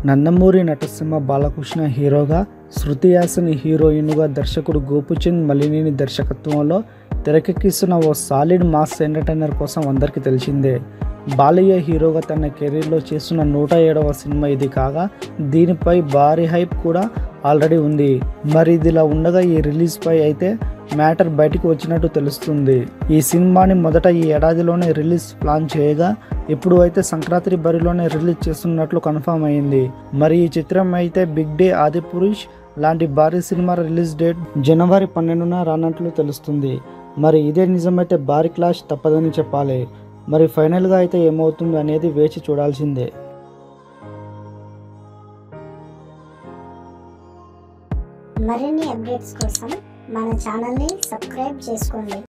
నందమూరి నటసింహ బాలకృష్ణ హీరోగా శృతి హాసన్ హీరోయిన్గా దర్శకుడు గోపుచంద్ మలినేని దర్శకత్వంలో తెరకెక్కిస్తున్న ఓ సాలిడ్ మాస్ ఎంటర్టైనర్ కోసం అందరికీ తెలిసిందే బాలయ్య హీరోగా తన కెరీర్లో చేస్తున్న నూట ఏడవ సినిమా ఇది కాగా దీనిపై భారీ హైప్ కూడా ఆల్రెడీ ఉంది మరి ఇదిలా ఉండగా ఈ రిలీజ్ పై అయితే మ్యాటర్ బయటికి వచ్చినట్టు తెలుస్తుంది ఈ సినిమాని మొదట ఈ ఏడాదిలోనే రిలీజ్ ప్లాన్ చేయగా ఇప్పుడు అయితే సంక్రాంతి బరిలోనే రిలీజ్ చేస్తున్నట్లు కన్ఫర్మ్ అయింది మరి ఈ చిత్రం అయితే బిగ్ డే ఆది పురుష్ లాంటి భారీ సినిమా రిలీజ్ డేట్ జనవరి పన్నెండున రానట్లు తెలుస్తుంది మరి ఇదే నిజమైతే భారీ క్లాష్ తప్పదని చెప్పాలి మరి ఫైనల్గా అయితే ఏమవుతుంది అనేది వేచి చూడాల్సిందే మరిన్ని అప్డేట్స్ కోసం మన ఛానల్ని సబ్స్క్రైబ్ చేసుకోండి